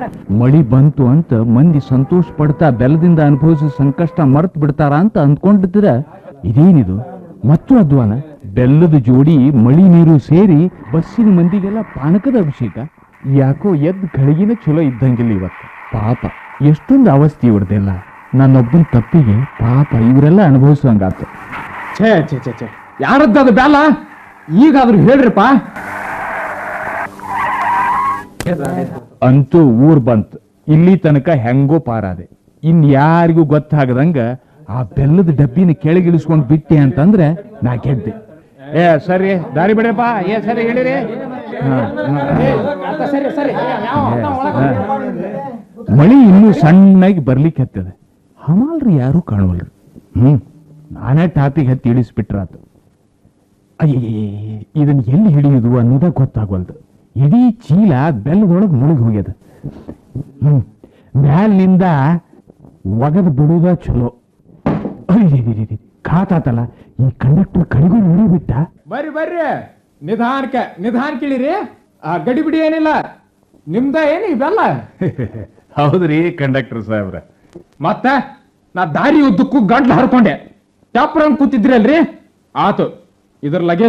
ಮಳಿ ಬಂತು ಅಂತ ಮಂದಿ ಸಂತೋಷ ಪಡ್ತಾ ಬೆಲ್ಲದಿಂದ ಅನುಭವಿಸಿದ ಸಂಕಷ್ಟ ಮರ್ತ್ ಬಿಡ್ತಾರ ಅಂತ ಅಂದ್ಕೊಂಡಿದ್ರ ಇದೇನಿದು ಮತ್ತು ಅದ್ವಾನ ಬೆಲ್ಲದ ಜೋಡಿ ಮಳಿ ನೀರು ಸೇರಿ ಬಸ್ಸಿನ ಮಂದಿಗೆಲ್ಲ ಪಾನಕದ ಅಭಿಷೇಕ ಯಾಕೋ ಎದ್ ಗಳಿಗಿನ ಚಲೋ ಇದ್ದಂಗಿಲ್ಲ ಇವತ್ತು ಪಾಪ ಎಷ್ಟೊಂದು ಅವಸ್ಥೆ ಇವ್ರದೆಲ್ಲ ನನ್ನೊಬ್ಬನ ತಪ್ಪಿಗೆ ಪಾಪ ಇವರೆಲ್ಲ ಅನುಭವಿಸುವಂಗಾತು ಛೇ ಛೇ ಛೇ ಛೇ ಯಾರದ್ದದು ಬ್ಯಾಲ ಈಗಾದ್ರೂ ಹೇಳ್ರಿಪ್ಪ ಅಂತೂ ಊರ್ ಬಂತ್ ಇಲ್ಲಿ ತನಕ ಹೆಂಗೋ ಪಾರಾದೆ ಇನ್ ಯಾರಿಗೂ ಗೊತ್ತಾಗದಂಗ ಆ ಬೆಲ್ಲದ ಡಬ್ಬಿನ ಕೆಳಗಿಳಿಸ್ಕೊಂಡ್ ಬಿಟ್ಟೆ ಅಂತಂದ್ರೆ ನಾ ಗೆದ್ದೆ ಏ ಸರಿ ದಾರಿ ಬಿಡಪ್ಪ ಏ ಸರಿ ಹೇಳಿರಿ ಹಾ, ಹಾ. ಸರಿ ಸರಿ ಮಳಿ ಇನ್ನೂ ಸಣ್ಣಾಗಿ ಬರ್ಲಿಕ್ಕೆ ಹತ್ತದ ಹಮಾಲ್ರಿ ಯಾರು ಕಾಣವಲ್ರಿ ಹ್ಮ್ ನಾನೇ ಟಾಪಿಗೆ ಹತ್ತಿ ಇಳಿಸ್ಬಿಟ್ರಾತು ಅಯ್ಯೇ ಇದನ್ನ ಎಲ್ಲಿ ಹಿಡಿಯುದು ಅನ್ನೋದ ಗೊತ್ತಾಗವಲ್ದು ಇಡೀ ಚೀಲ ಬೆಲ್ಲದೊಳಗೆ ಮುಳುಗಿ ಹೋಗ್ಯದ ಹ್ಮ್ ಮ್ಯಾಲಿನಿಂದ ಒಗದ್ ಬಿಡುದ ಚಲೋ ಅಯ್ಯಯ್ಯಯ್ಯಯ್ಯ, ಖಾತಾತಲ್ಲ ಈ ಕಂಡಕ್ಟರ್ ಕಡೆಗೂ ನೋಡಿಬಿಟ್ಟ ಬರ್ರಿ ಬರ್ರಿ ನಿಧಾನಕ್ಕೆ ನಿಧಾನ ಕೇಳಿರಿ ಆ ಗಡಿ ಬಿಡಿ ಏನಿಲ್ಲ ನಿಮ್ದ ಏನು ಇವೆಲ್ಲ ಹೌದ್ರಿ ಕಂಡಕ್ಟರ್ ಸಾಹೇಬ್ರ ಮತ್ತೆ ನಾ ದಾರಿ ಉದ್ದಕ್ಕೂ ಗಂಟ್ಲು ಹರ್ಕೊಂಡೆ ಚಾಪ್ರಂಗ್ ಕೂತಿದ್ರಿ ಅಲ್ರಿ ಆತು ಇದ್ರ ಲಗೇಜ್